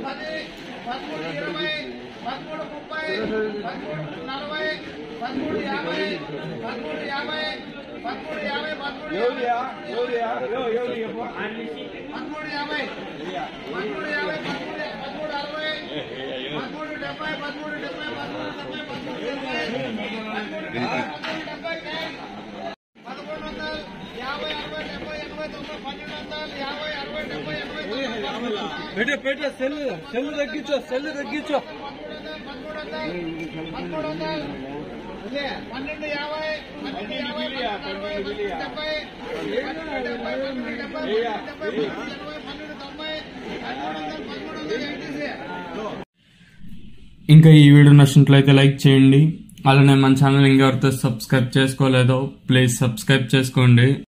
పది పదమూడు ఇరవై పదమూడు ముప్పై పదమూడు నలభై పదమూడు యాభై పదమూడు యాభై పదమూడు యాభై పదమూడు పదమూడు యాభై పదమూడు యాభై పదమూడు పదమూడు అరవై పదమూడు డెబ్బై పదమూడు డెబ్బై పదమూడు డెబ్బై పదమూడు డెబ్బై పదమూడు డెబ్బై పదమూడు డెబ్బై క్యాష్ పదకొండు వందలు యాభై అరవై డెబ్బై ఎనభై తొంభై పన్నెండు వందలు యాభై అరవై డెబ్బై ఎనభై తొంభై పెట్టే పెట్టే సెల్ సెల్ తగ్గించు సెల్ తగ్గించు పదమూడు వందలు పదమూడు వందలు అదే పన్నెండు యాభై పన్నెండు యాభై పన్నెండు అరవై పన్నెండు డెబ్బై పన్నెండు డెబ్బై పన్నెండు డెబ్బై పన్నెండు డెబ్బై పన్నెండు ఎనభై పన్నెండు తొంభై పదమూడు వందలు పదమూడు వందలు ఏంటి ఇంకా ఈ వీడియో నచ్చినట్లయితే లైక్ చేయండి అలానే మన ఛానల్ ఇంకెవరితో సబ్స్క్రైబ్ చేసుకోలేదో ప్లీజ్ సబ్స్క్రైబ్ చేసుకోండి